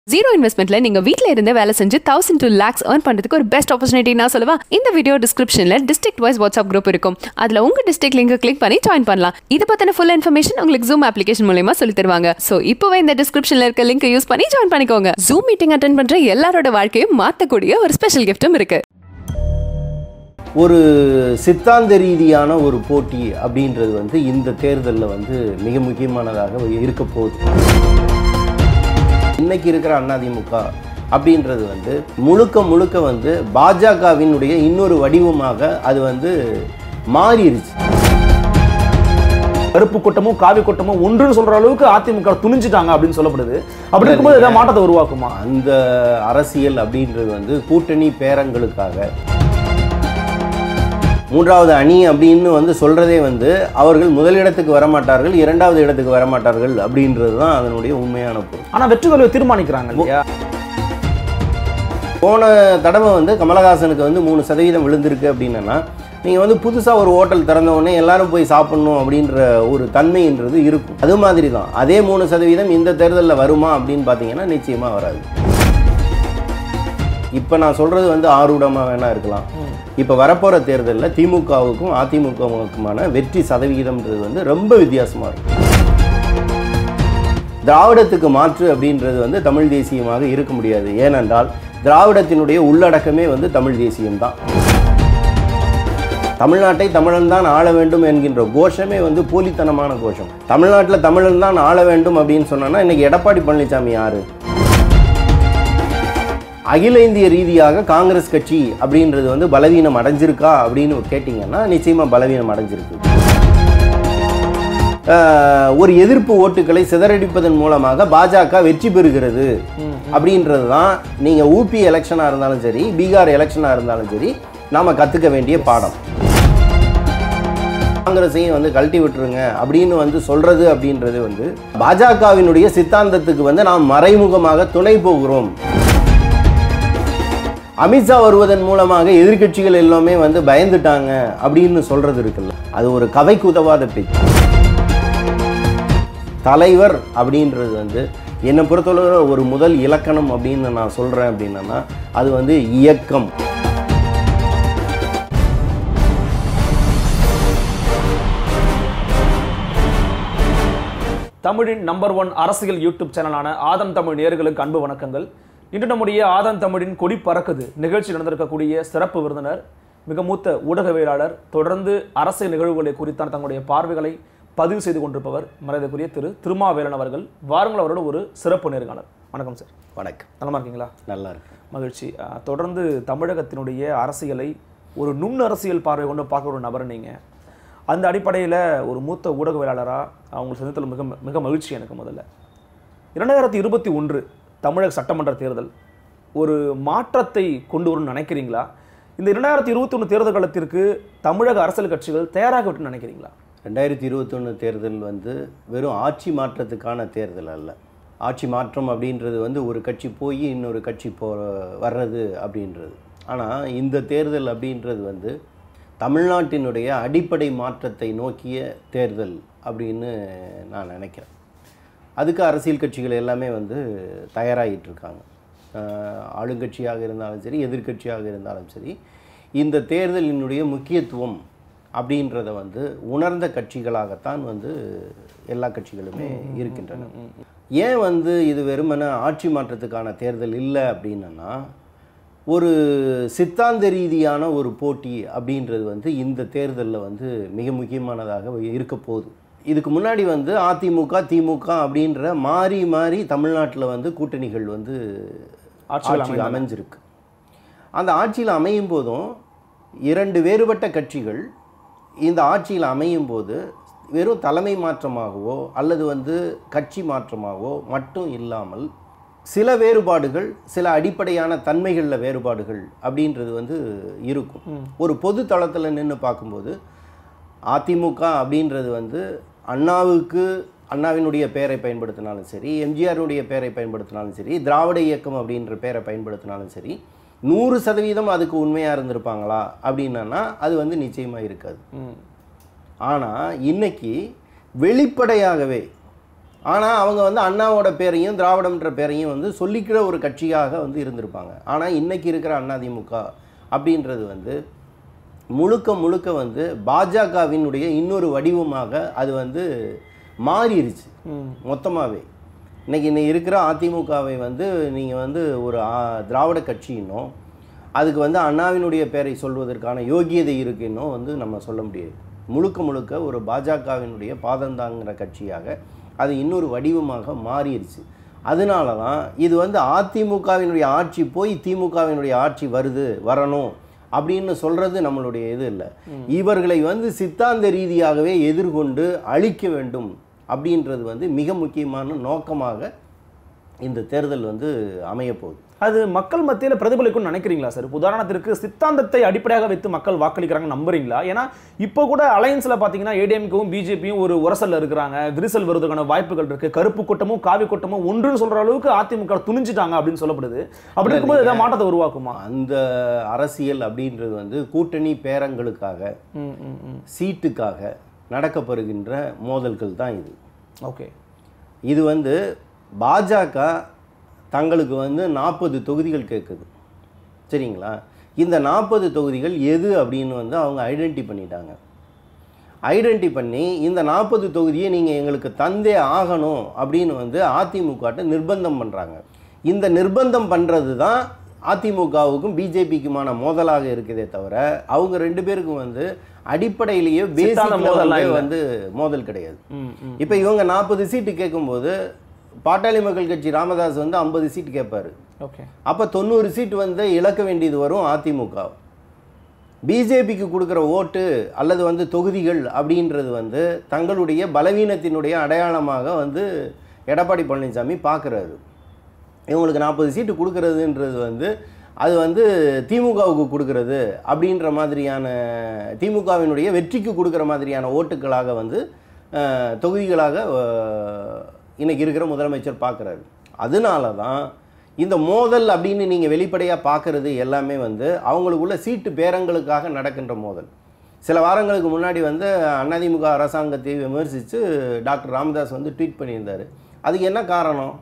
Zero இன்வெஸ்ட்மெண்ட்ல நீங்க வீட்ல இருந்தே வேலை செஞ்சு தௌசண்ட் டூ லேக்ஸ் ஏர்ன் பண்றதுக்கு ஒரு பெஸ்ட் ஆப்பர்ச்சுனிட்டி நான் சொல்லுவா இந்த வீடியோ டிஸ்கிரிப்ஷன்ல டிஸ்ட்ரிக்ட் வைஸ் வாட்ஸ்அப் குரூப் இருக்கும் அதுல உங்க டிஸ்ட்ரிக்ட் லிங்க் கிளிக் பண்ணி ஜாயின் பண்ணலாம் இதை பத்தின ஃபுல் இன்ஃபர்மேஷன் உங்களுக்கு ஜூம் அப்ளிகேஷன் மூலயமா சொல்லி தருவாங்க சோ இப்பவே இந்த டிஸ்கிரிப்ஷன்ல இருக்க லிங்க் யூஸ் பண்ணி ஜாயின் பண்ணிக்கோங்க ஜூம் மீட்டிங் அட்டன் பண்ற எல்லாரோட வாழ்க்கையும் மாத்தக்கூடிய ஒரு ஸ்பெஷல் கிஃப்ட்டும் இருக்கு ஒரு சித்தாந்த ரீதியான ஒரு போட்டி அப்படின்றது வந்து இந்த தேர்தலில் வந்து மிக முக்கியமானதாக இருக்க போகுது இன்னைக்கு இருக்கிற அதிமுக அப்படின்றது வந்து முழுக்க முழுக்க வந்து பாஜகவினுடைய இன்னொரு வடிவமாக அது வந்து மாறிடுச்சு கருப்பு கூட்டமும் காவி கூட்டமும் ஒன்றுன்னு சொல்ற அளவுக்கு அதிமுக துணிஞ்சிட்டாங்க அப்படின்னு சொல்லப்படுது அப்படி இருக்கும்போது ஏதாவது மாற்றத்தை உருவாக்குமா அந்த அரசியல் அப்படின்றது வந்து கூட்டணி பேரங்களுக்காக மூன்றாவது அணி அப்படின்னு வந்து சொல்றதே வந்து அவர்கள் முதலிடத்துக்கு வரமாட்டார்கள் இரண்டாவது இடத்துக்கு வரமாட்டார்கள் அப்படின்றது தான் அதனுடைய உண்மையான பொருள் ஆனா வெற்றி தோல்வியை தீர்மானிக்கிறாங்க இல்லையா போன தடவை வந்து கமலஹாசனுக்கு வந்து மூணு சதவீதம் விழுந்திருக்கு அப்படின்னா நீங்கள் வந்து புதுசாக ஒரு ஹோட்டல் திறந்த உடனே எல்லாரும் போய் சாப்பிடணும் அப்படின்ற ஒரு தன்மைன்றது இருக்கும் அது மாதிரி தான் அதே மூணு சதவீதம் இந்த தேர்தலில் வருமா அப்படின்னு பார்த்தீங்கன்னா நிச்சயமாக வராது இப்போ நான் சொல்கிறது வந்து ஆரூடமாக வேணா இருக்கலாம் இப்போ வரப்போகிற தேர்தலில் திமுகவுக்கும் அதிமுகவுக்குமான வெற்றி சதவிகிதம்ன்றது வந்து ரொம்ப வித்தியாசமாக இருக்கும் திராவிடத்துக்கு மாற்று அப்படின்றது வந்து தமிழ் தேசியமாக இருக்க முடியாது ஏனென்றால் திராவிடத்தினுடைய உள்ளடக்கமே வந்து தமிழ் தேசியம்தான் தமிழ்நாட்டை தமிழன் தான் ஆள வேண்டும் என்கின்ற கோஷமே வந்து போலித்தனமான கோஷம் தமிழ்நாட்டில் தமிழன் தான் ஆள வேண்டும் அப்படின்னு சொன்னோன்னா இன்னைக்கு எடப்பாடி பழனிசாமி யாரு அகில இந்திய ரீதியாக காங்கிரஸ் கட்சி அப்படின்றது வந்து பலவீனம் அடைஞ்சிருக்கா அப்படின்னு கேட்டிங்கன்னா நிச்சயமா பலவீனம் அடைஞ்சிருக்கு ஆஹ், ஒரு எதிர்ப்பு ஓட்டுகளை சிதறடிப்பதன் மூலமாக பாஜக வெற்றி பெறுகிறது அப்படின்றது தான் நீங்கள் ஊபி எலெக்ஷனாக இருந்தாலும் சரி பீகார் எலெக்ஷனாக இருந்தாலும் சரி நாம் கற்றுக்க வேண்டிய பாடம் காங்கிரஸையும் வந்து கழட்டி விட்டுருங்க அப்படின்னு வந்து சொல்றது அப்படின்றது வந்து பாஜகவினுடைய சித்தாந்தத்துக்கு வந்து நாம் மறைமுகமாக துணை போகிறோம் அமித்ஷா வருவதன் மூலமாக எதிர்க்கட்சிகள் எல்லாமே வந்து பயந்துட்டாங்க அப்படின்னு சொல்றது இருக்குல்ல அது ஒரு கதைக்கு உதவாத பேச்சு தலைவர் அப்படின்றது வந்து என்னை பொறுத்தளவு ஒரு முதல் இலக்கணம் அப்படின்னு நான் சொல்றேன் அப்படின்னா அது வந்து இயக்கம் தமிழின் நம்பர் ஒன் அரசியல் யூடியூப் சேனலான ஆதம் தமிழ் நேயர்களுக்கு அன்பு வணக்கங்கள் இன்று நம்முடைய ஆதம் தமிழின் கொடி பறக்குது நிகழ்ச்சி நடந்திருக்கக்கூடிய சிறப்பு விருந்தினர் மிக மூத்த ஊடகவியலாளர் தொடர்ந்து அரசியல் நிகழ்வுகளை குறித்தான தங்களுடைய பார்வைகளை பதிவு செய்து கொண்டிருப்பவர் மரியாதைக்குரிய திரு திருமாவேலன் அவர்கள் வாருங்கள் அவரோட ஒரு சிறப்பு நேர்காணல் வணக்கம் சார் வணக்கம் நலமா இருக்கீங்களா நல்லா இருக்கு மகிழ்ச்சி அஹ், தொடர்ந்து தமிழகத்தினுடைய அரசியலை ஒரு நுண் அரசியல் பார்வை கொண்டு பார்க்குற ஒரு நபர் நீங்கள் அந்த அடிப்படையில் ஒரு மூத்த ஊடகவியலாளராக அவங்க சந்தித்ததில் மிக மிக மகிழ்ச்சி எனக்கு முதல்ல இரண்டாயிரத்தி இருபத்தி ஒன்று தமிழக சட்டமன்ற தேர்தல் ஒரு மாற்றத்தை கொண்டு வரும்னு நினைக்கிறீங்களா இந்த இரண்டாயிரத்தி இருபத்தி ஒன்று தேர்தல் காலத்திற்கு தமிழக அரசியல் கட்சிகள் தயாராக விட்டுன்னு நினைக்கிறீங்களா ரெண்டாயிரத்தி இருபத்தொன்று தேர்தல் வந்து வெறும் ஆட்சி மாற்றத்துக்கான தேர்தல் அல்ல ஆட்சி மாற்றம் அப்படின்றது வந்து ஒரு கட்சி போய் இன்னொரு கட்சி போ வர்றது அப்படின்றது ஆனால் இந்த தேர்தல் அப்படின்றது வந்து தமிழ்நாட்டினுடைய அடிப்படை மாற்றத்தை நோக்கிய தேர்தல் அப்படின்னு நான் நினைக்கிறேன் அதுக்கு அரசியல் கட்சிகள் எல்லாமே வந்து தயாராகிட்டு இருக்காங்க ஆஹ் ஆளுங்கட்சியாக இருந்தாலும் சரி எதிர்க்கட்சியாக இருந்தாலும் சரி இந்த தேர்தலினுடைய முக்கியத்துவம் அப்படின்றத வந்து உணர்ந்த கட்சிகளாகத்தான் வந்து எல்லா கட்சிகளுமே இருக்கின்றன ஏன் வந்து இது வெறுமனே ஆட்சி மாற்றத்துக்கான தேர்தல் இல்லை அப்படின்னா ஒரு சித்தாந்த ரீதியான ஒரு போட்டி அப்படின்றது வந்து இந்த தேர்தலில் வந்து மிக முக்கியமானதாக இருக்க போகுது இதுக்கு முன்னாடி வந்து அதிமுக திமுக அப்படின்ற மாறி மாறி தமிழ்நாட்டில் வந்து கூட்டணிகள் வந்து ஆட்சிகள் ஆட்சியில் அமைஞ்சிருக்கு அந்த ஆட்சியில் அமையும் போதும் இரண்டு வேறுபட்ட கட்சிகள் இந்த ஆட்சியில் அமையும் போது வெறும் தலைமை மாற்றமாகவோ அல்லது வந்து கட்சி மாற்றமாகவோ மட்டும் இல்லாமல் சில வேறுபாடுகள் சில அடிப்படையான தன்மைகளில் வேறுபாடுகள் அப்படின்றது வந்து இருக்கும் ஒரு பொது தளத்தில் நின்று பார்க்கும்போது அதிமுக அப்படின்றது வந்து அண்ணாவுக்கு அண்ணாவினுடைய பெயரை பயன்படுத்தினாலும் சரி எம்ஜிஆருடைய பெயரை பயன்படுத்தினாலும் சரி திராவிட இயக்கம் அப்படின்ற பெயரை பயன்படுத்தினாலும் சரி நூறு சதவீதம் அதுக்கு உண்மையாக இருந்திருப்பாங்களா அப்படின்னா அது வந்து நிச்சயமாக இருக்காது ம் ஆனால் இன்னைக்கு வெளிப்படையாகவே ஆனால் அவங்க வந்து அண்ணாவோட பேரையும் திராவிடம்ன்ற பேரையும் வந்து சொல்லிக்கிற ஒரு கட்சியாக வந்து இருந்திருப்பாங்க ஆனால் இன்னைக்கு இருக்கிற அதிமுக அப்படின்றது வந்து முழுக்க முழுக்க வந்து பாஜகவினுடைய இன்னொரு வடிவமாக அது வந்து மாறிடுச்சு மொத்தமாகவே இன்னைக்கு இன்னைக்கு இருக்கிற அதிமுகவை வந்து நீங்கள் வந்து ஒரு ஆ- திராவிட கட்சியினோ அதுக்கு வந்து அண்ணாவினுடைய பெயரை சொல்வதற்கான யோகியதை இருக்குன்னோ வந்து நம்ம சொல்ல முடியாது முழுக்க முழுக்க ஒரு பாஜகவினுடைய பாதந்தாங்கிற கட்சியாக அது இன்னொரு வடிவமாக மாறிடுச்சு அதனால தான் இது வந்து அதிமுகவினுடைய ஆட்சி போய் திமுகவினுடைய ஆட்சி வருது வரணும் அப்படின்னு சொல்றது நம்மளுடைய இது இல்லை இவர்களை வந்து சித்தாந்த ரீதியாகவே எதிர்கொண்டு அழிக்க வேண்டும் அப்படின்றது வந்து மிக முக்கியமான நோக்கமாக இந்த தேர்தல் வந்து அமையப் போகுது அது மக்கள் மத்தியில் பிரதிபலிக்கும்னு நினைக்கிறீங்களா சார் இப்ப உதாரணத்திற்கு சித்தாந்தத்தை அடிப்படையாக வைத்து மக்கள் வாக்களிக்கிறாங்க நம்புறீங்களா ஏன்னா இப்போ கூட அலையன்ஸ்ல பாத்தீங்கன்னா ஏடிஎம்கவும் பிஜேபியும் ஒரு உரசல்ல இருக்கிறாங்க விரிசல் வருவதற்கான வாய்ப்புகள் இருக்கு கருப்பு கூட்டமும் காவி கூட்டமும் ஒன்றுன்னு சொல்ற அளவுக்கு அதிமுக துணிஞ்சிட்டாங்க அப்படின்னு சொல்லப்படுது அப்படி இருக்கும்போது ஏதாவது மாற்றத்தை உருவாக்குமா அந்த அரசியல் அப்படின்றது வந்து கூட்டணி பேரங்களுக்காக ம் ம் ம் சீட்டுக்காக நடக்கப்படுகின்ற மோதல்கள் தான் இது ஓகே இது வந்து பாஜக தங்களுக்கு வந்து நாற்பது தொகுதிகள் கேட்குது சரிங்களா இந்த நாற்பது தொகுதிகள் எது அப்படின்னு வந்து அவங்க ஐடென்டி பண்ணிட்டாங்க ஐடென்டி பண்ணி இந்த நாற்பது தொகுதியை நீங்கள் எங்களுக்கு தந்தே ஆகணும் அப்படின்னு வந்து அதிமுகட்ட நிர்பந்தம் பண்ணுறாங்க இந்த நிர்பந்தம் பண்ணுறது தான் அதிமுகவுக்கும் பிஜேபிக்குமான மோதலாக இருக்குதே தவிர அவங்க ரெண்டு பேருக்கும் வந்து அடிப்படையிலேயே சித்தாந்த பேசிக் மோதல்லாம் இல்ல. வந்து மோதல் கிடையாது ம் ம் இப்போ இவங்க நாற்பது சீட்டு கேட்கும்போது பாட்டாளி மக்கள் கட்சி ராமதாஸ் வந்து ஐம்பது சீட்டு கேட்பாரு ஓகே அப்போ தொண்ணூறு சீட்டு வந்து இழக்க வேண்டியது வரும் அதிமுக பிஜேபிக்கு கொடுக்குற ஓட்டு அல்லது வந்து தொகுதிகள் அப்படின்றது வந்து தங்களுடைய பலவீனத்தினுடைய அடையாளமாக வந்து எடப்பாடி பழனிசாமி பார்க்குறாரு இவங்களுக்கு நாற்பது சீட்டு கொடுக்கறதுன்றது வந்து அது வந்து திமுகவுக்கு கொடுக்கறது அப்படின்ற மாதிரியான திமுகவினுடைய வெற்றிக்கு கொடுக்குற மாதிரியான ஓட்டுக்களாக வந்து அஹ், தொகுதிகளாக அஹ், இன்னைக்கு இருக்கிற முதலமைச்சர் பார்க்குறாரு அதனால தான் இந்த மோதல் அப்படின்னு நீங்கள் வெளிப்படையாக பார்க்குறது எல்லாமே வந்து அவங்களுக்குள்ள சீட்டு பேரங்களுக்காக நடக்கின்ற மோதல் சில வாரங்களுக்கு முன்னாடி வந்து அதிமுக அரசாங்கத்தை விமர்சித்து டாக்டர் ராமதாஸ் வந்து ட்வீட் பண்ணியிருந்தார் அதுக்கு என்ன காரணம்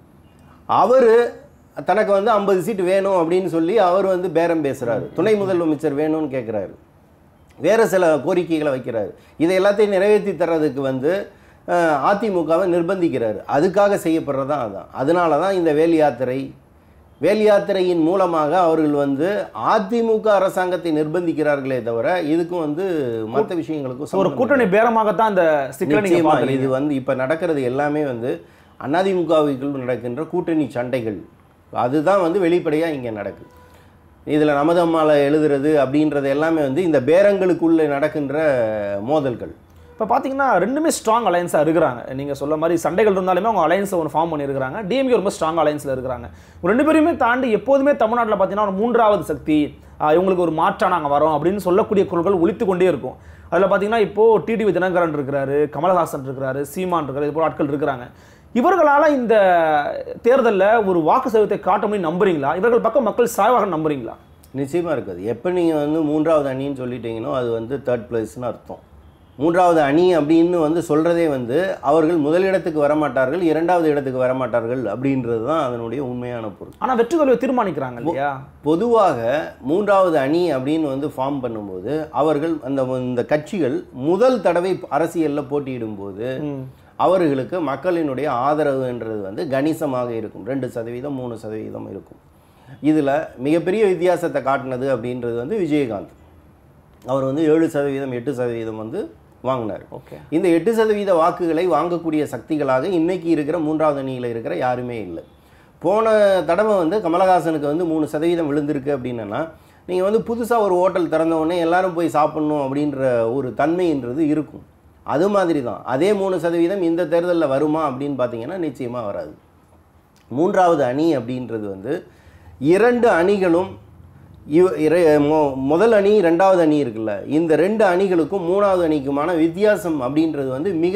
அவர் தனக்கு வந்து ஐம்பது சீட்டு வேணும் அப்படின்னு சொல்லி அவர் வந்து பேரம் பேசுகிறாரு துணை முதலமைச்சர் வேணும்னு கேட்குறாரு வேறு சில கோரிக்கைகளை வைக்கிறாரு இதை எல்லாத்தையும் நிறைவேற்றி தர்றதுக்கு வந்து அஹ், அதிமுகவை நிர்பந்திக்கிறாரு அதுக்காக செய்யப்படுறது தான் அதான் அதனால தான் இந்த வேல் யாத்திரை வேல் யாத்திரையின் மூலமாக அவர்கள் வந்து அதிமுக அரசாங்கத்தை நிர்பந்திக்கிறார்களே தவிர இதுக்கும் வந்து மற்ற விஷயங்களுக்கும் ஒரு சம்பந்தம் கூட்டணி பேரமாகத்தான் இந்த சிக்கலை நீங்க நிச்சயமா பாக்குறீங்க இது வந்து இப்போ நடக்கிறது எல்லாமே வந்து அதிமுகவுக்குள் நடக்கின்ற கூட்டணி சண்டைகள் அதுதான் வந்து வெளிப்படையாக இங்கே நடக்குது இதில் நமது அம்மால எழுதுறது அப்படின்றது எல்லாமே வந்து இந்த பேரங்களுக்குள்ளே நடக்கின்ற மோதல்கள் இப்போ பார்த்தீங்கன்னா ரெண்டுமே ஸ்ட்ராங் அலையன்ஸாக இருக்கிறாங்க நீங்கள் சொல்ல மாதிரி சண்டைகள் இருந்தாலுமே அவங்க அலையன்ஸை ஒன்று ஃபார்ம் பண்ணியிருக்காங்க டிஎம்கே ரொம்ப ஸ்ட்ராங் அலையன்ஸில் இருக்கிறாங்க இவங்க ரெண்டு பேருமே தாண்டி எப்போதுமே தமிழ்நாட்டில் பார்த்தீங்கன்னா ஒரு மூன்றாவது சக்தி ஆஹ் இவங்களுக்கு ஒரு மாற்றா நாங்கள் வரோம் அப்படின்னு சொல்லக்கூடிய குரல்கள் ஒலித்து கொண்டே இருக்கும் அதில் பார்த்தீங்கன்னா இப்போது டிடிவி தினகரன் இருக்கிறாரு கமலஹாசன் இருக்கிறாரு சீமான் இருக்கிறாரு இது போல ஆட்கள் இருக்கிறாங்க இவர்களால் இந்த தேர்தலில் ஒரு வாக்கு சதவீதத்தை காட்ட முடியும் நம்புறீங்களா இவர்கள் பக்கம் மக்கள் சாய்வாக நம்புறீங்களா நிச்சயமாக இருக்காது எப்போ நீங்கள் வந்து மூன்றாவது அணின்னு சொல்லிட்டீங்கன்னா அது வந்து தேர்ட் பிளேஸ்னு அர்த்தம் மூன்றாவது அணி அப்படின்னு வந்து சொல்கிறதே வந்து அவர்கள் முதலிடத்துக்கு வரமாட்டார்கள் இரண்டாவது இடத்துக்கு வரமாட்டார்கள் அப்படின்றது தான் அதனுடைய உண்மையான பொருள் ஆனால் வெற்றி தோல்வியை தீர்மானிக்கிறாங்க இல்லையா பொதுவாக மூன்றாவது அணி அப்படின்னு வந்து ஃபார்ம் பண்ணும்போது அவர்கள் அந்த இந்த கட்சிகள் முதல் தடவை அரசியலில் போட்டியிடும்போது ம். அவர்களுக்கு மக்களினுடைய ஆதரவுன்றது வந்து கணிசமாக இருக்கும் ரெண்டு சதவீதம் மூணு சதவீதம் இருக்கும் இதில் மிகப்பெரிய வித்தியாசத்தை காட்டினது அப்படின்றது வந்து விஜயகாந்த் அவர் வந்து ஏழு சதவீதம் எட்டு சதவீதம் வந்து வாங்கினார் ஓகே இந்த எட்டு சதவீத வாக்குகளை வாங்கக்கூடிய சக்திகளாக இன்னைக்கு இருக்கிற மூன்றாவது அணியில் இருக்கிற யாருமே இல்லை போன தடவை வந்து கமலஹாசனுக்கு வந்து மூணு சதவீதம் விழுந்திருக்கு அப்படின்னா நீங்கள் வந்து புதுசாக ஒரு ஹோட்டல் திறந்த உடனே எல்லாரும் போய் சாப்பிட்ணும் அப்படின்ற ஒரு தன்மைன்றது இருக்கும் அது மாதிரி தான் அதே மூணு சதவீதம் இந்த தேர்தலில் வருமா அப்படின்னு பார்த்தீங்கன்னா நிச்சயமாக வராது மூன்றாவது அணி அப்படின்றது வந்து இரண்டு அணிகளும் இவ இர- மொ- முதல் அணி ரெண்டாவது அணி இருக்குல்ல இந்த ரெண்டு அணிகளுக்கும் மூணாவது அணிக்குமான வித்தியாசம் அப்படின்றது வந்து மிக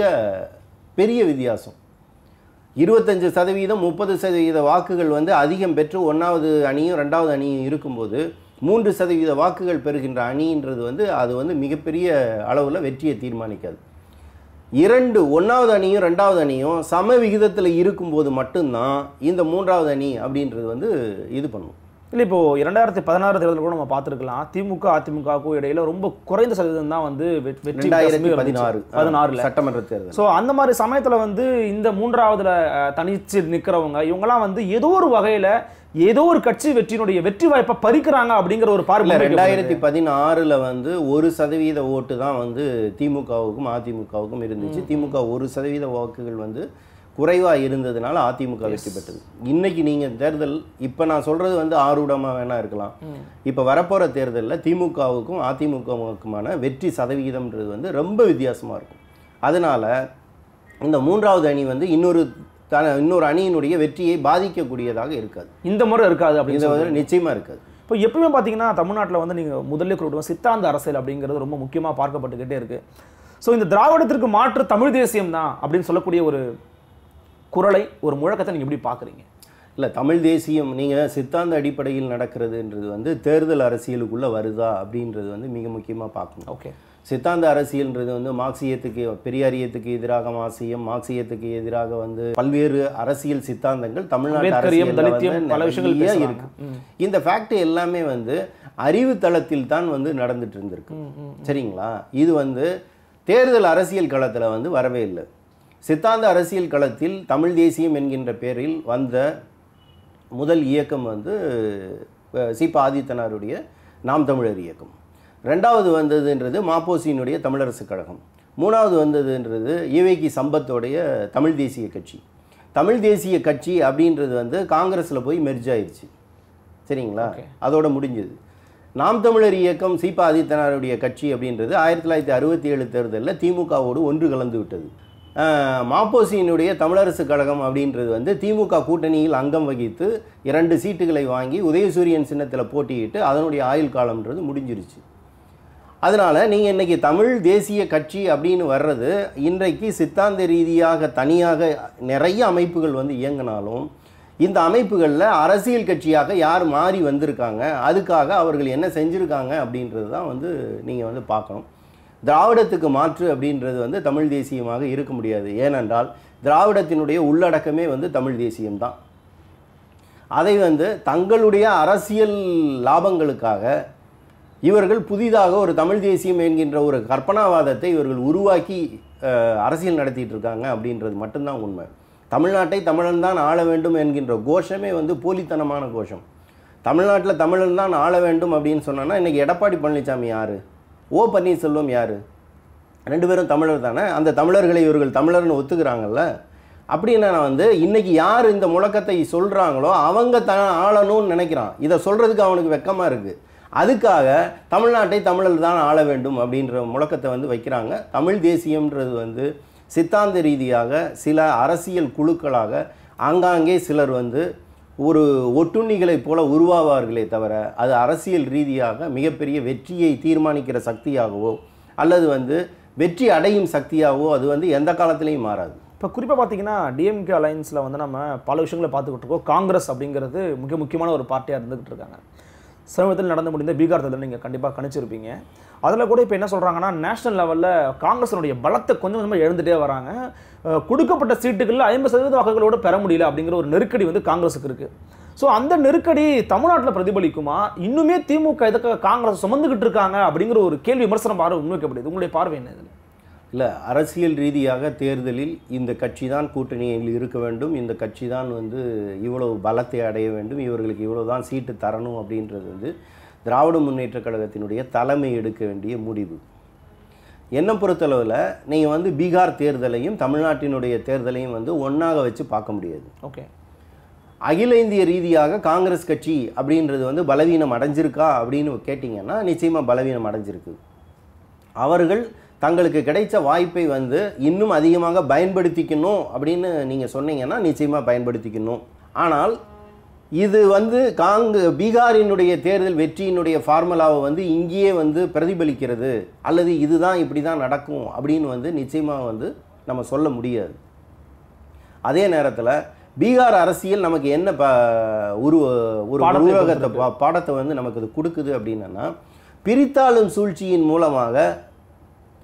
பெரிய வித்தியாசம் இருபத்தஞ்சு சதவீதம் முப்பது சதவீத வாக்குகள் வந்து அதிகம் பெற்று ஒன்றாவது அணியும் ரெண்டாவது அணியும் இருக்கும்போது மூன்று சதவீத வாக்குகள் பெறுகின்ற அணின்றது வந்து அது வந்து மிகப்பெரிய அளவில் வெற்றியை தீர்மானிக்காது இரண்டு ஒன்றாவது அணியும் ரெண்டாவது அணியும் சம விகிதத்தில் இருக்கும்போது மட்டும்தான் இந்த மூன்றாவது அணி அப்படின்றது வந்து இது பண்ணும் இல்லை இப்போ இரண்டாயிரத்தி பதினாறு தேர்தல் கூட நம்ம பார்த்துருக்கலாம் திமுக அதிமுகவுக்கும் இடையில ரொம்ப குறைந்த சதவீதம் தான் வந்து வெ- வெற்றி ரெண்டாயிரத்தி வித்தியாசமே பதினாறு இருந்துச்சு. பதினாறுல சட்டமன்ற தேர்தல் ஸோ அந்த மாதிரி சமயத்துல வந்து இந்த மூன்றாவதுல அஹ், தனிச்சு நிக்கிறவங்க இவங்கெல்லாம் வந்து ஏதோ ஒரு வகையில ஏதோ ஒரு கட்சி வெற்றியினுடைய வெற்றி வாய்ப்பை பறிக்கிறாங்க அப்படிங்கிற ஒரு இல்ல பார்வை ரெண்டாயிரத்தி பதினாறுல வந்து ஒரு சதவீத ஓட்டு தான் வந்து திமுகவுக்கும் அதிமுகவுக்கும் இருந்துச்சு திமுக ஒரு சதவீத வாக்குகள் வந்து குறைவா இருந்ததுனால அதிமுக வெற்றி பெற்றது இன்னைக்கு நீங்க தேர்தல் இப்ப நான் சொல்றது வந்து ஆரூடமா வேணா இருக்கலாம் இப்ப வரப்போற தேர்தல்ல திமுகவுக்கும் அதிமுகவுக்குமான வெற்றி சதவிகிதம்ன்றது வந்து ரொம்ப வித்தியாசமா இருக்கும் அதனால இந்த மூன்றாவது அணி வந்து இன்னொரு த இன்னொரு அணியினுடைய வெற்றியை பாதிக்கக்கூடியதாக இருக்காது இந்த முறை இருக்காது இது அப்படின்னு வந்து நிச்சயமா இருக்காது இப்போ எப்பவுமே பார்த்தீங்கன்னா தமிழ்நாட்டில் வந்து நீங்கள் முதல்ல குறிப்பிட்ட சித்தாந்த அரசியல் அப்படிங்கிறது ரொம்ப முக்கியமாக பார்க்கப்பட்டுக்கிட்டே இருக்கு ஸோ இந்த திராவிடத்திற்கு மாற்று தமிழ் தேசியம் தான் அப்படின்னு சொல்லக்கூடிய ஒரு குரலை ஒரு முழக்கத்தை நீங்கள் எப்படி பார்க்குறீங்க இல்லை தமிழ் தேசியம் நீங்கள் சித்தாந்த அடிப்படையில் நடக்கிறதுன்றது வந்து தேர்தல் அரசியலுக்குள்ளே வருதா அப்படின்றது வந்து மிக முக்கியமாக பார்க்கணும் ஓகே சித்தாந்த அரசியல்ன்றது வந்து மார்க்சியத்துக்கு பெரியாரியத்துக்கு எதிராக மார்க்சியம் மார்க்சியத்துக்கு எதிராக வந்து பல்வேறு அரசியல் சித்தாந்தங்கள் தமிழ்நாட்டு அம்பேத்கரியம், அரசியல்ல தலித்தியம் வந்து பல விஷயங்கள் நிறைய பேசுறாங்க. இருக்கு இந்த ஃபேக்ட் எல்லாமே வந்து அறிவு தளத்தில் தான் வந்து நடந்துட்டு இருந்திருக்கு சரிங்களா இது வந்து தேர்தல் அரசியல் களத்தில் வந்து வரவே இல்லை சித்தாந்த அரசியல் களத்தில் தமிழ் தேசியம் என்கின்ற பெயரில் வந்த முதல் இயக்கம் வந்து அஹ், சீபா ஆதித்தனாருடைய நாம் தமிழர் இயக்கம் ரெண்டாவது வந்ததுன்றது மாப்போசியினுடைய தமிழரசு கழகம் மூணாவது வந்ததுன்றது ஈவேகி சம்பத்தோடைய தமிழ் தேசிய கட்சி தமிழ் தேசிய கட்சி அப்படின்றது வந்து காங்கிரஸில் போய் மெர்ஜ் ஆயிடுச்சு சரிங்களா அதோட முடிஞ்சது நாம் தமிழர் இயக்கம் சீபா ஆதித்தனாருடைய கட்சி அப்படின்றது ஆயிரத்தி தொள்ளாயிரத்தி அறுபத்தி ஏழு தேர்தலில் திமுகவோடு ஒன்று கலந்து விட்டது அஹ், மாப்போசியினுடைய தமிழரசு கழகம் அப்படின்றது வந்து திமுக கூட்டணியில் அங்கம் வகித்து இரண்டு சீட்டுகளை வாங்கி உதயசூரியன் சின்னத்தில் போட்டியிட்டு அதனுடைய ஆயுள் காலம்ன்றது முடிஞ்சிருச்சு அதனால நீங்கள் இன்னைக்கு தமிழ் தேசிய கட்சி அப்படின்னு வர்றது இன்றைக்கு சித்தாந்த ரீதியாக தனியாக நிறைய அமைப்புகள் வந்து இயங்கினாலும் இந்த அமைப்புகளில் அரசியல் கட்சியாக யார் மாறி வந்திருக்காங்க அதுக்காக அவர்கள் என்ன செஞ்சுருக்காங்க அப்படின்றது தான் வந்து நீங்கள் வந்து பார்க்கணும் திராவிடத்துக்கு மாற்று அப்படின்றது வந்து தமிழ் தேசியமாக இருக்க முடியாது ஏனென்றால் திராவிடத்தினுடைய உள்ளடக்கமே வந்து தமிழ் தேசியம்தான் அதை வந்து தங்களுடைய அரசியல் லாபங்களுக்காக இவர்கள் புதிதாக ஒரு தமிழ் தேசியம் என்கின்ற ஒரு கற்பனாவாதத்தை இவர்கள் உருவாக்கி அஹ், அரசியல் நடத்திட்டு இருக்காங்க அப்படின்றது மட்டும்தான் உண்மை தமிழ்நாட்டை தமிழன் தான் ஆள வேண்டும் என்கின்ற கோஷமே வந்து போலித்தனமான கோஷம் தமிழ்நாட்டில் தமிழன் தான் ஆள வேண்டும் அப்படின்னு சொன்னோன்னா இன்னைக்கு எடப்பாடி பழனிசாமி யாரு ஓ பன்னீர்செல்வம் யாரு ரெண்டு பேரும் தமிழர் தானே அந்த தமிழர்களை இவர்கள் தமிழர்னு ஒத்துக்கிறாங்கல்ல அப்படின்னா நான் வந்து இன்னைக்கு யார் இந்த முழக்கத்தை சொல்கிறாங்களோ அவங்க த ஆளணும்னு நினைக்கிறான் இதை சொல்கிறதுக்கு அவனுக்கு வெக்கமாக இருக்குது அதுக்காக தமிழ்நாட்டை தமிழர் தான் ஆள வேண்டும் அப்படின்ற முழக்கத்தை வந்து வைக்கிறாங்க தமிழ் தேசியம்ன்றது வந்து சித்தாந்த ரீதியாக சில அரசியல் குழுக்களாக ஆங்காங்கே சிலர் வந்து ஒரு ஒட்டுண்ணிகளைப் போல உருவாவார்களே தவிர அது அரசியல் ரீதியாக மிகப்பெரிய வெற்றியை தீர்மானிக்கிற சக்தியாகவோ அல்லது வந்து வெற்றி அடையும் சக்தியாகவோ அது வந்து எந்த காலத்திலையும் மாறாது இப்போ குறிப்பாக பார்த்தீங்கன்னா டிஎம்கே அலைன்ஸில் வந்து நம்ம பல விஷயங்களை பார்த்துக்கிட்டு இருக்கோம் காங்கிரஸ் அப்படிங்கிறது மிக முக்கியமான ஒரு பார்ட்டியாக இருந்துகிட்டு இருக்காங்க சமீபத்தில் நடந்து முடிந்த பீகார் தேர்தல் நீங்கள் கண்டிப்பாக கணிச்சிருப்பீங்க அதில் கூட இப்போ என்ன சொல்கிறாங்கன்னா நேஷனல் லெவலில் காங்கிரஸினுடைய பலத்தை கொஞ்சம் கொஞ்சமாக எழுந்துட்டே வராங்க அஹ் கொடுக்கப்பட்ட சீட்டுகளில் ஐம்பது சதவீத வாக்குகளோட பெற முடியல அப்படிங்கிற ஒரு நெருக்கடி வந்து காங்கிரஸுக்கு இருக்குது ஸோ அந்த நெருக்கடி தமிழ்நாட்டில் பிரதிபலிக்குமா இன்னுமே திமுக இதுக்கு காங்கிரஸ் சுமந்துக்கிட்டு இருக்காங்க அப்படிங்கிற ஒரு கேள்வி விமர்சனம் பார்வை முன்வைக்கப்படுது உங்களுடைய பார்வை என்ன இதில் இல்லை அரசியல் ரீதியாக தேர்தலில் இந்த கட்சி தான் கூட்டணியில் இருக்க வேண்டும் இந்த கட்சி தான் வந்து இவ்வளவு பலத்தை அடைய வேண்டும் இவர்களுக்கு இவ்வளவு தான் சீட்டு தரணும் அப்படின்றது வந்து திராவிட முன்னேற்றக் கழகத்தினுடைய தலைமை எடுக்க வேண்டிய முடிவு என்னை பொறுத்தளவில் நீங்கள் வந்து பீகார் தேர்தலையும் தமிழ்நாட்டினுடைய தேர்தலையும் வந்து ஒன்றாக வச்சு பார்க்க முடியாது ஓகே அகில இந்திய ரீதியாக காங்கிரஸ் கட்சி அப்படின்றது வந்து பலவீனம் அடைஞ்சிருக்கா அப்படின்னு கேட்டிங்கன்னா நிச்சயமாக பலவீனம் அடைஞ்சிருக்கு அவர்கள் தங்களுக்கு கிடைச்ச வாய்ப்பை வந்து இன்னும் அதிகமாக பயன்படுத்திக்கணும் அப்படின்னு நீங்கள் சொன்னீங்கன்னா நிச்சயமாக பயன்படுத்திக்கணும் ஆனால் இது வந்து காங்கு பீகாரினுடைய தேர்தல் வெற்றியினுடைய ஃபார்முலாவை வந்து இங்கேயே வந்து பிரதிபலிக்கிறது அல்லது இதுதான் இப்படி தான் நடக்கும் அப்படின்னு வந்து நிச்சயமாக வந்து நம்ம சொல்ல முடியாது அதே நேரத்தில் பீகார் அரசியல் நமக்கு என்ன ப உரு ஒரு பாடத்தை உருவகத்தை பா- பாடத்தை வந்து நமக்கு இது கொடுக்குது அப்படின்னா பிரித்தாளும் சூழ்ச்சியின் மூலமாக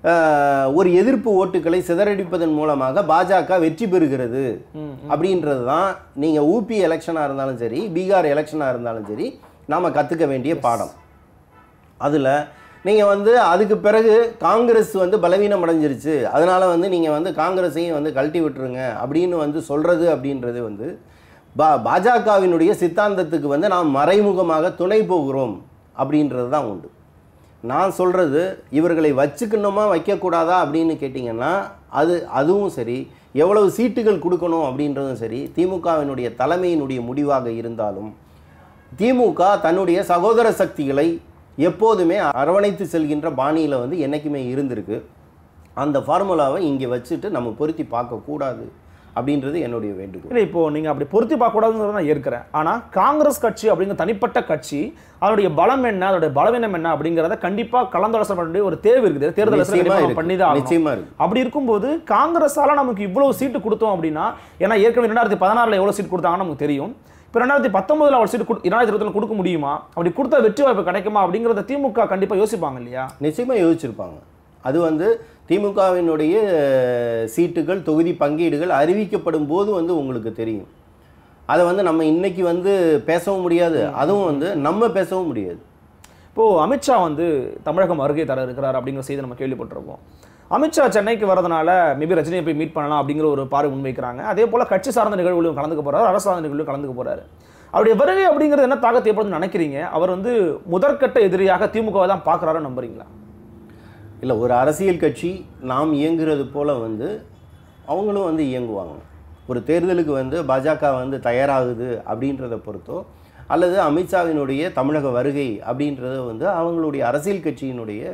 அஹ், ஒரு எதிர்ப்பு ஓட்டுகளை சிதறடிப்பதன் மூலமாக பாஜக வெற்றி பெறுகிறது ம், அப்படின்றது தான் நீங்கள் ஊபி எலெக்ஷனாக இருந்தாலும் சரி பீகார் எலெக்ஷனாக இருந்தாலும் சரி நாம் கற்றுக்க வேண்டிய பாடம் அதில் நீங்கள் வந்து அதுக்கு பிறகு காங்கிரஸ் வந்து பலவீனம் அடைஞ்சிருச்சு அதனால் வந்து நீங்கள் வந்து காங்கிரஸையும் வந்து கழட்டி விட்டுருங்க அப்படின்னு வந்து சொல்கிறது அப்படின்றது வந்து பா பாஜகவினுடைய சித்தாந்தத்துக்கு வந்து நாம் மறைமுகமாக துணை போகிறோம் அப்படின்றது தான் உண்டு நான் சொல்கிறது இவர்களை வச்சுக்கணுமா வைக்கக்கூடாதா அப்படின்னு கேட்டிங்கன்னா அது அதுவும் சரி எவ்வளவு சீட்டுகள் கொடுக்கணும் அப்படின்றதும் சரி திமுகவினுடைய தலைமையினுடைய முடிவாக இருந்தாலும் திமுக தன்னுடைய சகோதர சக்திகளை எப்போதுமே அரவணைத்து செல்கின்ற பாணியில் வந்து என்றைக்குமே இருந்திருக்கு அந்த ஃபார்முலாவை இங்கே வச்சுட்டு நம்ம பொருத்தி பார்க்கக்கூடாது அப்படின்றது என்னுடைய வேண்டுகோள் இல்லை இப்போ நீங்க அப்படி பொருத்தி பார்க்கக்கூடாதுங்கிறத நான் ஏற்கிறேன் ஆனா காங்கிரஸ் கட்சி அப்படிங்கிற தனிப்பட்ட கட்சி அதோடைய பலம் என்ன அதோடைய பலவீனம் என்ன அப்படிங்கிறத கண்டிப்பா கலந்தாலோசனை பண்ண வேண்டிய ஒரு தேவை இருக்குது தேர்தல் அரசியல் நிச்சயமா கண்டிப்பா நம்ம இருக்கு. பண்ணி தான் ஆகணும். நிச்சயமா இருக்கு. அப்படி இருக்கும்போது காங்கிரஸால நமக்கு இவ்வளவு சீட்டு கொடுத்தோம் அப்படின்னா ஏன்னா ஏற்கனவே ரெண்டாயிரத்தி பதினாறுல எவ்வளவு சீட் கொடுத்தாங்கன்னு நமக்கு தெரியும் இப்போ ரெண்டாயிரத்தி பத்தொன்பதுல அவ்வளவு சீட் கொடு- இரண்டாயிரத்தி இருபத்துல கொடுக்க முடியுமா அப்படி கொடுத்தா வெற்றி வாய்ப்பு கிடைக்குமா அப்படிங்கிறத திமுக கண்டிப்பா யோசிப்பாங்க இல்லையா நிச்சயமாக யோசிச்சிருப்பாங்க அது வந்து திமுகவினுடைய சீட்டுகள் தொகுதி பங்கீடுகள் அறிவிக்கப்படும் போது வந்து உங்களுக்கு தெரியும் அதை வந்து நம்ம இன்னைக்கு வந்து பேசவும் முடியாது அதுவும் வந்து நம்ம பேசவும் முடியாது இப்போ அமித்ஷா வந்து தமிழகம் வருகை தர இருக்கிறார் அப்படிங்கிற செய்தி நம்ம கேள்விப்பட்டிருப்போம் அமித்ஷா சென்னைக்கு வரதுனால மேபி ரஜினியை போய் மீட் பண்ணலாம் அப்படிங்கிற ஒரு பார்வை முன்வைக்கிறாங்க அதே போல கட்சி சார்ந்த நிகழ்வுகளும் கலந்துக்க போறாரு அரசு சார்ந்த நிகழ்வுகளும் கலந்துக்க போறாரு அவருடைய வருகை அப்படிங்கிறது என்ன தாக்கத்தை ஏற்படுதுன்னு நினைக்கிறீங்க அவர் வந்து முதற்கட்ட எதிரியாக திமுகவை தான் பார்க்குறாருன்னு நம்புறீங்களா இல்லை ஒரு அரசியல் கட்சி நாம் இயங்குறது போல் வந்து அவங்களும் வந்து இயங்குவாங்க ஒரு தேர்தலுக்கு வந்து பாஜக வந்து தயாராகுது அப்படின்றத பொறுத்தோ அல்லது அமித்ஷாவினுடைய தமிழக வருகை அப்படின்றது வந்து அவங்களுடைய அரசியல் கட்சியினுடைய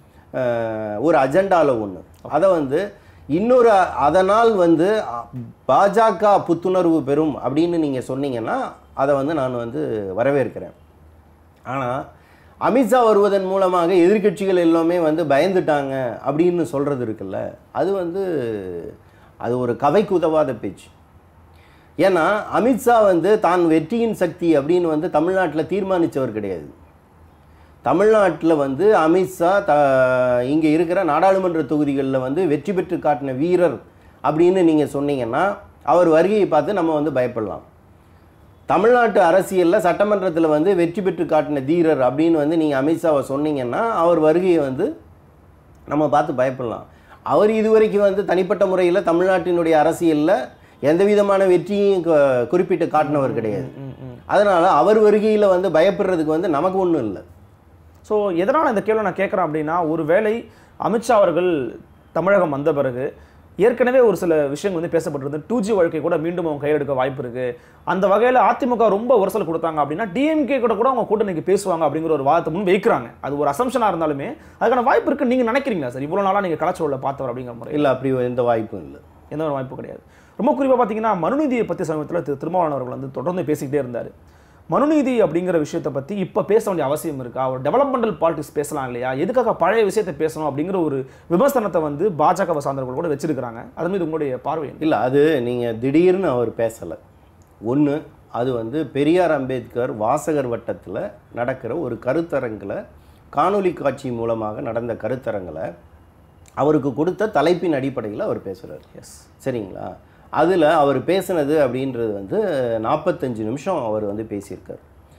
அஹ், ஒரு அஜெண்டாவில் ஒன்று அதை வந்து இன்னொரு அதனால் வந்து அ, பாஜக புத்துணர்வு பெறும் அப்படின்னு நீங்கள் சொன்னீங்கன்னா அதை வந்து நான் வந்து வரவேற்கிறேன் ஆனால் அமித்ஷா வருவதன் மூலமாக எதிர்க்கட்சிகள் எல்லாமே வந்து பயந்துட்டாங்க அப்படின்னு சொல்கிறது இருக்குல்ல அது வந்து அது ஒரு கவைக்கு உதவாத பேச்சு ஏன்னா அமித்ஷா வந்து தான் வெற்றியின் சக்தி அப்படின்னு வந்து தமிழ்நாட்டில் தீர்மானித்தவர் கிடையாது தமிழ்நாட்டில் வந்து அமித்ஷா த இங்கே இருக்கிற நாடாளுமன்ற தொகுதிகளில் வந்து வெற்றி பெற்று காட்டின வீரர் அப்படின்னு நீங்கள் சொன்னீங்கன்னா அவர் வருகையை பார்த்து நம்ம வந்து பயப்படலாம் தமிழ்நாட்டு அரசியலில் சட்டமன்றத்தில் வந்து வெற்றி பெற்று காட்டின தீரர் அப்படின்னு வந்து நீங்கள் அமித்ஷாவை சொன்னீங்கன்னா அவர் வருகையை வந்து நம்ம பார்த்து பயப்படலாம் அவர் இதுவரைக்கும் வந்து தனிப்பட்ட முறையில் தமிழ்நாட்டினுடைய அரசியலில் எந்த விதமான வெற்றியும் கு- குறிப்பிட்டு காட்டினவர் கிடையாது அதனால் அவர் வருகையில் வந்து பயப்படுறதுக்கு வந்து நமக்கு ஒன்றும் இல்லை ஸோ எதனால் இந்த கேள்வி நான் கேட்குறேன் அப்படின்னா ஒருவேளை அமித்ஷா அவர்கள் தமிழகம் வந்த பிறகு ஏற்கனவே ஒரு சில விஷயங்கள் வந்து பேசப்பட்டிருந்து டூ ஜி வாழ்க்கை கூட மீண்டும் அவங்க கையெடுக்க வாய்ப்பு இருக்கு அந்த வகையில் அதிமுக ரொம்ப உரசல் கொடுத்தாங்க அப்படின்னா டிஎம்கே கூட கூட அவங்க கூட்டணிக்கு பேசுவாங்க அப்படிங்கிற ஒரு வாதத்தை முன் வைக்கிறாங்க அது ஒரு அசம்ஷனாக இருந்தாலுமே அதுக்கான வாய்ப்பு இருக்குன்னு நீங்கள் நினைக்கிறீங்களா சார் இவ்வளோ நாளாக நீங்கள் கலாச்சோரில் பார்த்தவர் அப்படிங்கிற முறை இல்லை அப்படி எந்த வாய்ப்பும் இல்லை எந்த ஒரு வாய்ப்பும் கிடையாது ரொம்ப குறிப்பாக பார்த்தீங்கன்னா மனுநீதியை பற்றி சமயத்தில் திரு திருமாவளவன் அவர்கள் வந்து தொடர்ந்து பேசிக்கிட்டே இருந்தார் மனுநீதி அப்படிங்கிற விஷயத்தை பற்றி இப்போ பேச வேண்டிய அவசியம் இருக்கா ஒரு டெவலப்மெண்டல் பாலிடிக்ஸ் பேசலாம் இல்லையா எதுக்காக பழைய விஷயத்தை பேசணும் அப்படிங்கிற ஒரு விமர்சனத்தை வந்து பாஜக சார்ந்தவர்கள் கூட வச்சிருக்கிறாங்க அது மீது உங்களுடைய பார்வை என்ன? இல்லை அது நீங்கள் திடீர்னு அவர் பேசலை ஒன்று அது வந்து பெரியார் அம்பேத்கர் வாசகர் வட்டத்தில் நடக்கிற ஒரு கருத்தரங்கில் காணொளி காட்சி மூலமாக நடந்த கருத்தரங்களை அவருக்கு கொடுத்த தலைப்பின் அடிப்படையில் அவர் பேசுகிறார் எஸ் சரிங்களா அதில் அவர் பேசுனது அப்படின்றது வந்து நாற்பத்தஞ்சு நிமிஷம் அவர் வந்து பேசியிருக்கார்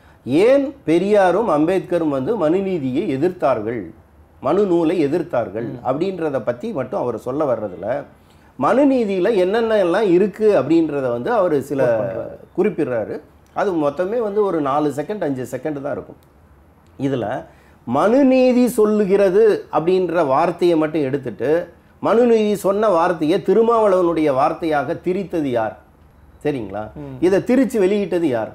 ஏன் பெரியாரும் அம்பேத்கரும் வந்து மனுநீதியை எதிர்த்தார்கள் மனு நூலை எதிர்த்தார்கள் அப்படின்றத பற்றி மட்டும் அவர் சொல்ல வர்றதில் மனுநீதியில் என்னென்ன எல்லாம் இருக்குது அப்படின்றத வந்து அவர் சில குறிப்பிடுறாரு அது மொத்தமே வந்து ஒரு நாலு செகண்ட் அஞ்சு செகண்ட் தான் இருக்கும் இதில் மனுநீதி சொல்லுகிறது அப்படின்ற வார்த்தையை மட்டும் எடுத்துட்டு மனுநீதி சொன்ன வார்த்தையை திருமாவளவனுடைய வார்த்தையாக திரித்தது யார் சரிங்களா இதை திரிச்சு வெளியிட்டது யார்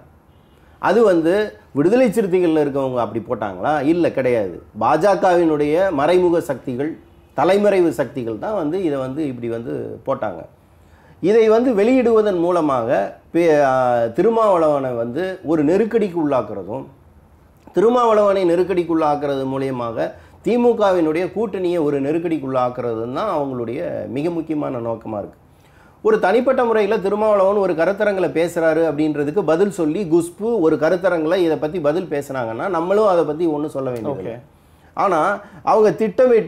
அது வந்து விடுதலை சிறுத்தைகளில் இருக்கவங்க அப்படி போட்டாங்களா இல்லை கிடையாது பாஜகவினுடைய மறைமுக சக்திகள் தலைமறைவு சக்திகள் தான் வந்து இதை வந்து இப்படி வந்து போட்டாங்க இதை வந்து வெளியிடுவதன் மூலமாக பே- ஆ, திருமாவளவனை வந்து ஒரு நெருக்கடிக்கு உள்ளாக்குறதும் திருமாவளவனை நெருக்கடிக்குள்ளாக்குறது மூலியமாக திமுகவினுடைய கூட்டணியை ஒரு நெருக்கடிக்குள்ளாக்குறதும் தான் அவங்களுடைய மிக முக்கியமான நோக்கமாக இருக்குது ஒரு தனிப்பட்ட முறையில் திருமாவளவன் ஒரு கருத்தரங்கில் பேசுகிறாரு அப்படின்றதுக்கு பதில் சொல்லி குஷ்பு ஒரு கருத்தரங்கில் இதை பற்றி பதில் பேசுனாங்கன்னா நம்மளும் அதை பற்றி ஒன்றும் சொல்ல வேண்டியது Okay. ஆனால் அவங்க திட்டமிட்டு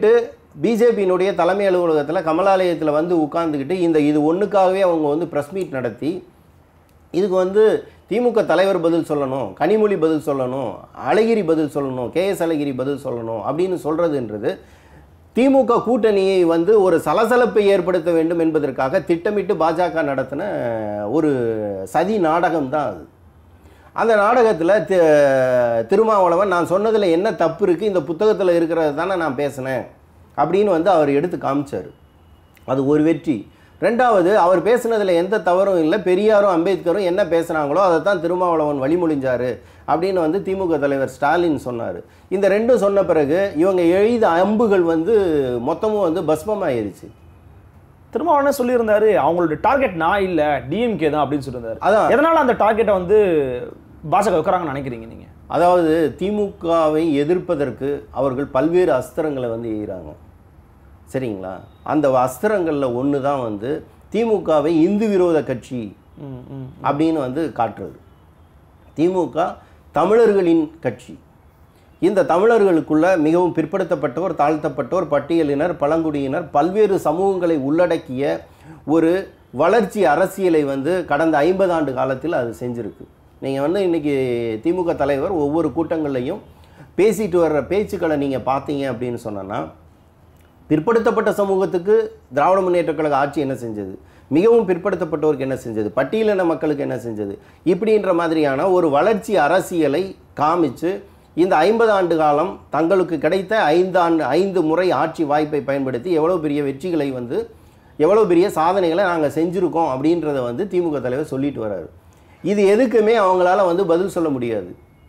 பிஜேபியினுடைய தலைமை அலுவலகத்தில் கமலாலயத்தில் வந்து உட்கார்ந்துக்கிட்டு இந்த இது ஒன்றுக்காகவே அவங்க வந்து ப்ரெஸ் மீட் நடத்தி இதுக்கு வந்து திமுக தலைவர் பதில் சொல்லணும் கனிமொழி பதில் சொல்லணும் அழகிரி பதில் சொல்லணும் கேஎஸ் அழகிரி பதில் சொல்லணும் அப்படின்னு சொல்கிறதுன்றது திமுக கூட்டணியை வந்து ஒரு சலசலப்பை ஏற்படுத்த வேண்டும் என்பதற்காக திட்டமிட்டு பாஜக நடத்தின ஒரு சதி நாடகம் தான் அது அந்த நாடகத்தில் தி திருமாவளவன் நான் சொன்னதில் என்ன தப்பு இருக்குது இந்த புத்தகத்தில் இருக்கிறது தானே நான் பேசினேன் அப்படின்னு வந்து அவர் எடுத்து காமிச்சார் அது ஒரு வெற்றி ரெண்டாவது அவர் பேசுனதில் எந்த தவறும் இல்லை பெரியாரும் அம்பேத்கரும் என்ன பேசுனாங்களோ அதை தான் திருமாவளவன் வழிமொழிஞ்சாரு அப்படின்னு வந்து திமுக தலைவர் ஸ்டாலின் சொன்னார் இந்த ரெண்டும் சொன்ன பிறகு இவங்க எழுத அம்புகள் வந்து மொத்தமும் வந்து பஸ்மமாயிருச்சு திருமாவளவனே சொல்லியிருந்தாரு அவங்களோட டார்கெட் நான் இல்ல டிஎம்கே தான் அப்படின்னு சொல்லியிருந்தாரு அதான் எதனால அந்த டார்கெட்டை வந்து பாஜக வைக்கிறாங்கன்னு நினைக்கிறீங்க நீங்க அதாவது திமுகவை எதிர்ப்பதற்கு அவர்கள் பல்வேறு அஸ்திரங்களை வந்து எய்கிறாங்க சரிங்களா அந்த அஸ்திரங்களில் ஒன்று தான் வந்து திமுகவை இந்து விரோத கட்சி ம், ம். அப்படின்னு வந்து காட்டுறது திமுக தமிழர்களின் கட்சி இந்த தமிழர்களுக்குள்ள மிகவும் பிற்படுத்தப்பட்டோர் தாழ்த்தப்பட்டோர் பட்டியலினர் பழங்குடியினர் பல்வேறு சமூகங்களை உள்ளடக்கிய ஒரு வளர்ச்சி அரசியலை வந்து கடந்த ஐம்பது ஆண்டு காலத்தில் அது செஞ்சிருக்கு நீங்கள் வந்து இன்னைக்கு திமுக தலைவர் ஒவ்வொரு கூட்டங்கள்லையும் பேசிட்டு வர்ற பேச்சுக்களை நீங்கள் பார்த்தீங்க அப்படின்னு சொன்னோன்னா பிற்படுத்தப்பட்ட சமூகத்துக்கு திராவிட முன்னேற்றக் கழக ஆட்சி என்ன செஞ்சது மிகவும் பிற்படுத்தப்பட்டோருக்கு என்ன செஞ்சது பட்டியலின மக்களுக்கு என்ன செஞ்சது இப்படின்ற மாதிரியான ஒரு வளர்ச்சி அரசியலை காமிச்சு இந்த ஐம்பது ஆண்டு காலம் தங்களுக்கு கிடைத்த ஐந்து ஆண்டு ஐந்து முறை ஆட்சி வாய்ப்பை பயன்படுத்தி எவ்வளோ பெரிய வெற்றிகளை வந்து எவ்வளோ பெரிய சாதனைகளை நாங்கள் செஞ்சுருக்கோம் அப்படின்றத வந்து திமுக தலைவர் சொல்லிட்டு வர்றாரு இது எதுக்குமே அவங்களால வந்து பதில் சொல்ல முடியாது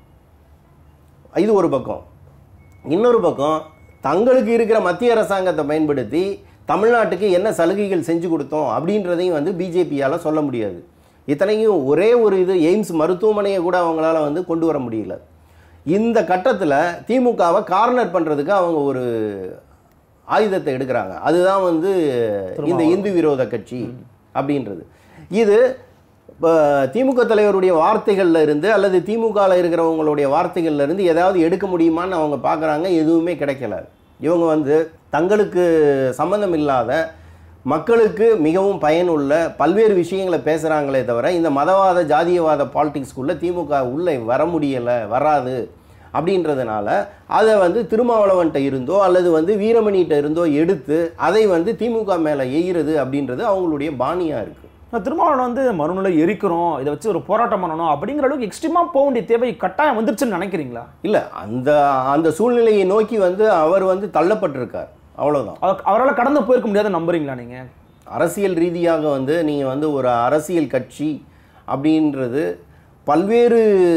இது ஒரு பக்கம் இன்னொரு பக்கம் தங்களுக்கு இருக்கிற மத்திய அரசாங்கத்தை பயன்படுத்தி தமிழ்நாட்டுக்கு என்ன சலுகைகள் செஞ்சு கொடுத்தோம் அப்படின்றதையும் வந்து பிஜேபியால் சொல்ல முடியாது இத்தனைக்கும் ஒரே ஒரு இது எய்ம்ஸ் மருத்துவமனையை கூட அவங்களால வந்து கொண்டு வர முடியல இந்த கட்டத்தில் திமுகவை கார்னர் பண்ணுறதுக்கு அவங்க ஒரு ஆயுதத்தை எடுக்கிறாங்க அதுதான் வந்து இந்த இந்து விரோத கட்சி அப்படின்றது இது இப்போ திமுக தலைவருடைய வார்த்தைகள்ல இருந்து அல்லது திமுகவில் இருக்கிறவங்களுடைய வார்த்தைகள்ல இருந்து ஏதாவது எடுக்க முடியுமான்னு அவங்க பார்க்குறாங்க எதுவுமே கிடைக்கல இவங்க வந்து தங்களுக்கு சம்பந்தம் இல்லாத மக்களுக்கு மிகவும் பயனுள்ள பல்வேறு விஷயங்களை பேசுகிறாங்களே தவிர இந்த மதவாத ஜாதியவாத பாலிடிக்ஸ்குள்ளே திமுக உள்ளே வர முடியலை வராது அப்படின்றதுனால அதை வந்து திருமாவளவன்கிட்ட இருந்தோ அல்லது வந்து வீரமணிகிட்ட இருந்தோ எடுத்து அதை வந்து திமுக மேலே எய்கிறது அப்படின்றது அவங்களுடைய பாணியாக இருக்குது நான் திருமாவளவன் வந்து மறுநிலை எரிக்கிறோம் இதை வச்சு ஒரு போராட்டம் பண்ணணும் அப்படிங்கிற அளவுக்கு எக்ஸ்ட்ரீமா போக வேண்டிய தேவை கட்டாயம் வந்துருச்சுன்னு நினைக்கிறீங்களா இல்லை அந்த அந்த சூழ்நிலையை நோக்கி வந்து அவர் வந்து தள்ளப்பட்டிருக்கார் அவ்வளோதான் அவ- அவரால கடந்து போயிருக்க முடியாத நம்புறீங்களா நீங்க அரசியல் ரீதியாக வந்து நீங்கள் வந்து ஒரு அரசியல் கட்சி அப்படின்றது பல்வேறு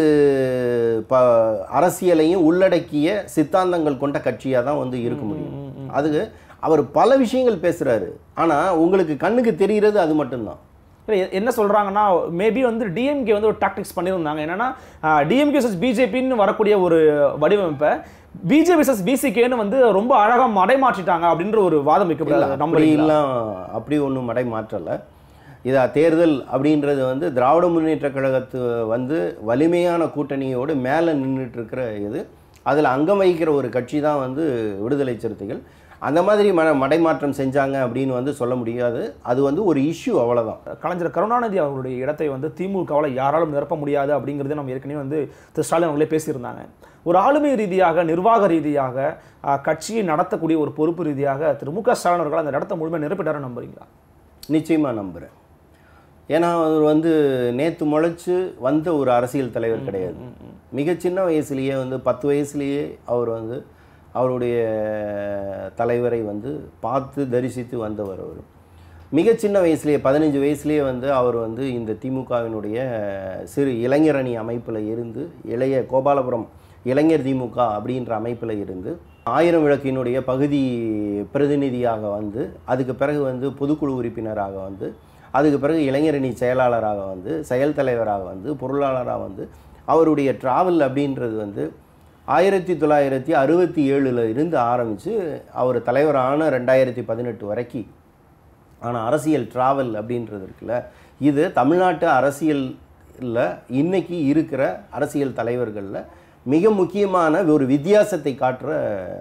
ப அரசியலையும் உள்ளடக்கிய சித்தாந்தங்கள் கொண்ட கட்சியாக தான் வந்து இருக்க முடியும் அதுக்கு அவர் பல விஷயங்கள் பேசுகிறாரு ஆனால் உங்களுக்கு கண்ணுக்கு தெரிகிறது அது மட்டும்தான் இல்ல, எ- என்ன சொல்றாங்கன்னா மேபி வந்து டிஎம்கே வந்து ஒரு டாக்டிக்ஸ் பண்ணியிருந்தாங்க என்னன்னா டிஎம்கே வர்சஸ் பிஜேபின்னு வரக்கூடிய ஒரு வடிவமைப்பை பிஜேபி வர்சஸ் பிசிகேன்னு வந்து ரொம்ப அழகா மடைமாற்றிட்டாங்க அப்படின்ற ஒரு வாதம் வைக்கப்படுது அப்படி நம்புறீங்களா எல்லாம் அப்படி ஒன்றும் மடை மாற்றலை இதா தேர்தல் அப்படின்றது வந்து திராவிட முன்னேற்ற கழகத்து வந்து வலிமையான கூட்டணியோடு மேலே நின்றுட்டு இருக்கிற இது அதில் அங்கம் வகிக்கிற ஒரு கட்சி தான் வந்து விடுதலை சிறுத்தைகள் அந்த மாதிரி ம மடைமாற்றம் செஞ்சாங்க அப்படின்னு வந்து சொல்ல முடியாது அது வந்து ஒரு இஷ்யூ அவ்வளோதான் கலைஞர் கருணாநிதி அவர்களுடைய இடத்தை வந்து திமுகவில் யாராலும் நிரப்ப முடியாது அப்படிங்கிறத நம்ம ஏற்கனவே வந்து திரு ஸ்டாலின் அவங்களே பேசியிருந்தாங்க ஒரு ஆளுமை ரீதியாக நிர்வாக ரீதியாக அஹ், கட்சியை நடத்தக்கூடிய ஒரு பொறுப்பு ரீதியாக திரு மு க ஸ்டாலின் அவர்கள் அந்த இடத்தை முழுமையாக நிரப்பிட்டாரு நம்புறீங்களா நிச்சயமாக நம்புகிறேன் ஏன்னா அவர் வந்து நேற்று முளைச்சு வந்த ஒரு அரசியல் தலைவர் கிடையாது மிக சின்ன வயசுலேயே வந்து பத்து வயசுலேயே அவர் வந்து அவருடைய தலைவரை வந்து பார்த்து தரிசித்து வந்தவர் அவர் மிக சின்ன வயசுலேயே பதினஞ்சு வயசுலேயே வந்து அவர் வந்து இந்த திமுகவினுடைய சிறு இளைஞரணி அமைப்பில் இருந்து இளைய கோபாலபுரம் இளைஞர் திமுக அப்படின்ற அமைப்பில் இருந்து ஆயிரம் விளக்கினுடைய பகுதி பிரதிநிதியாக வந்து அதுக்கு பிறகு வந்து பொதுக்குழு உறுப்பினராக வந்து அதுக்கு பிறகு இளைஞரணி செயலாளராக வந்து செயல் தலைவராக வந்து பொருளாளராக வந்து அவருடைய டிராவல் அப்படின்றது வந்து ஆயிரத்தி தொள்ளாயிரத்தி அறுபத்தி ஏழில் இருந்து ஆரம்பித்து அவர் தலைவரான ரெண்டாயிரத்தி பதினெட்டு வரைக்கும் ஆனால் அரசியல் டிராவல் அப்படின்றது இருக்குல்ல இது தமிழ்நாட்டு அரசியலில் இன்னைக்கு இருக்கிற அரசியல் தலைவர்களில் மிக முக்கியமான ஒரு வித்தியாசத்தை காட்டுற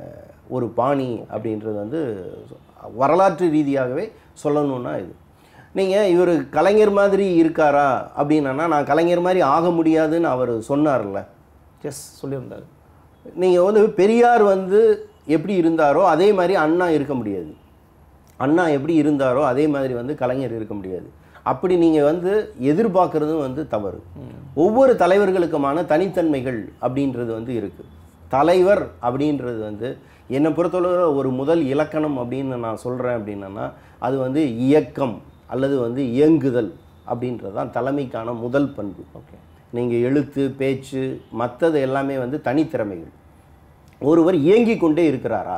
ஒரு பாணி அப்படின்றது வந்து வரலாற்று ரீதியாகவே சொல்லணும்னா இது நீங்கள் இவர் கலைஞர் மாதிரி இருக்காரா அப்படின்னா நான் கலைஞர் மாதிரி ஆக முடியாதுன்னு அவர் சொன்னார்ல எஸ் சொல்லியிருந்தாரு நீங்கள் வந்து பெரியார் வந்து எப்படி இருந்தாரோ அதே மாதிரி அண்ணா இருக்க முடியாது அண்ணா எப்படி இருந்தாரோ அதே மாதிரி வந்து கலைஞர் இருக்க முடியாது அப்படி நீங்கள் வந்து எதிர்பார்க்குறதும் வந்து தவறு ஒவ்வொரு தலைவர்களுக்குமான தனித்தன்மைகள் அப்படின்றது வந்து இருக்குது தலைவர் அப்படின்றது வந்து என்னை பொறுத்தளவு ஒரு முதல் இலக்கணம் அப்படின்னு நான் சொல்கிறேன் அப்படின்னா அது வந்து இயக்கம் அல்லது வந்து இயங்குதல் அப்படின்றது தான் தலைமைக்கான முதல் பண்பு ஓகே நீங்கள் எழுத்து பேச்சு மற்றது எல்லாமே வந்து தனித்திறமைகள் ஒருவர் இயங்கிக் கொண்டே இருக்கிறாரா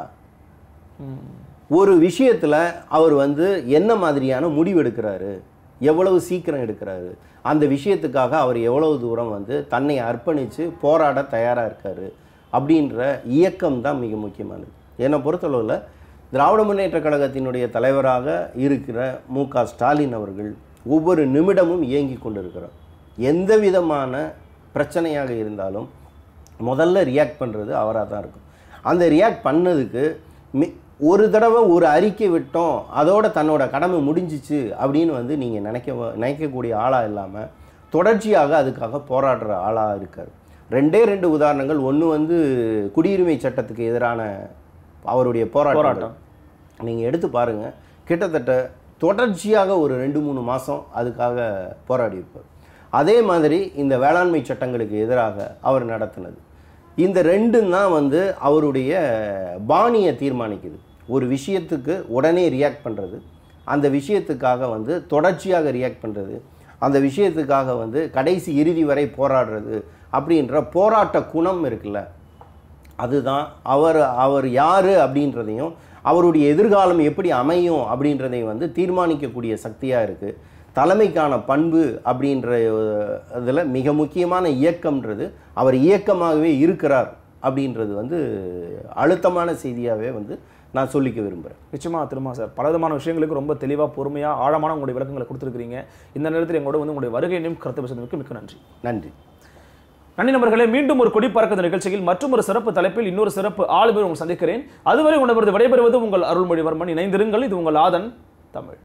ஒரு விஷயத்தில் அவர் வந்து என்ன மாதிரியான முடிவு எடுக்கிறாரு எவ்வளவு சீக்கிரம் எடுக்கிறாரு அந்த விஷயத்துக்காக அவர் எவ்வளவு தூரம் வந்து தன்னை அர்ப்பணித்து போராட தயாராக இருக்காரு அப்படின்ற இயக்கம் தான் மிக முக்கியமானது என்னை பொறுத்தளவில் திராவிட முன்னேற்ற கழகத்தினுடைய தலைவராக இருக்கிற மு க ஸ்டாலின் அவர்கள் ஒவ்வொரு நிமிடமும் இயங்கி கொண்டிருக்கிறார் எந்த விதமான பிரச்சனையாக இருந்தாலும் முதல்ல ரியாக்ட் பண்ணுறது அவராக தான் இருக்கும் அந்த ரியாக்ட் பண்ணதுக்கு மி ஒரு தடவை ஒரு அறிக்கை விட்டோம் அதோட தன்னோட கடமை முடிஞ்சிச்சு அப்படின்னு வந்து நீங்கள் நினைக்க நினைக்கக்கூடிய ஆளாக இல்லாமல் தொடர்ச்சியாக அதுக்காக போராடுற ஆளாக இருக்கார் ரெண்டே ரெண்டு உதாரணங்கள் ஒன்று வந்து குடியுரிமை சட்டத்துக்கு எதிரான அவருடைய போராட்டம் போராட்டம். நீங்கள் எடுத்து பாருங்கள் கிட்டத்தட்ட தொடர்ச்சியாக ஒரு ரெண்டு மூணு மாதம் அதுக்காக போராடி இருப்பார் அதே மாதிரி இந்த வேளாண்மை சட்டங்களுக்கு எதிராக அவர் நடத்தினது இந்த ரெண்டும் தான் வந்து அவருடைய பாணியை தீர்மானிக்குது ஒரு விஷயத்துக்கு உடனே ரியாக்ட் பண்ணுறது அந்த விஷயத்துக்காக வந்து தொடர்ச்சியாக ரியாக்ட் பண்ணுறது அந்த விஷயத்துக்காக வந்து கடைசி இறுதி வரை போராடுறது அப்படின்ற போராட்ட குணம் இருக்குல்ல அதுதான் அவர் அவர் யார் அப்படின்றதையும் அவருடைய எதிர்காலம் எப்படி அமையும் அப்படின்றதையும் வந்து தீர்மானிக்கக்கூடிய சக்தியாக இருக்குது தலைமைக்கான பண்பு அப்படின்ற இதில் மிக முக்கியமான இயக்கம்ன்றது அவர் இயக்கமாகவே இருக்கிறார் அப்படின்றது வந்து அழுத்தமான செய்தியாகவே வந்து நான் சொல்லிக்க விரும்புகிறேன் நிச்சயமா திருமா சார் பலவிதமான விஷயங்களுக்கு ரொம்ப தெளிவாக பொறுமையாக ஆழமான உங்களுடைய விளக்கங்களை கொடுத்துருக்கீங்க இந்த நேரத்தில் எங்களோட வந்து உங்களுடைய வருகையினையும் கருத்து பேசுவதற்கு மிக்க நன்றி நன்றி நன்றி நண்பர்களே மீண்டும் ஒரு கொடி பறக்கிற நிகழ்ச்சியில் மற்றும் ஒரு சிறப்பு தலைப்பில் இன்னொரு சிறப்பு ஆளுமை உங்களை சந்திக்கிறேன் அதுவரை உணர்வது விடைபெறுவது உங்கள் அருள்மொழிவர்மன் இணைந்திருங்கள் இது உங்கள் ஆதன் தமிழ்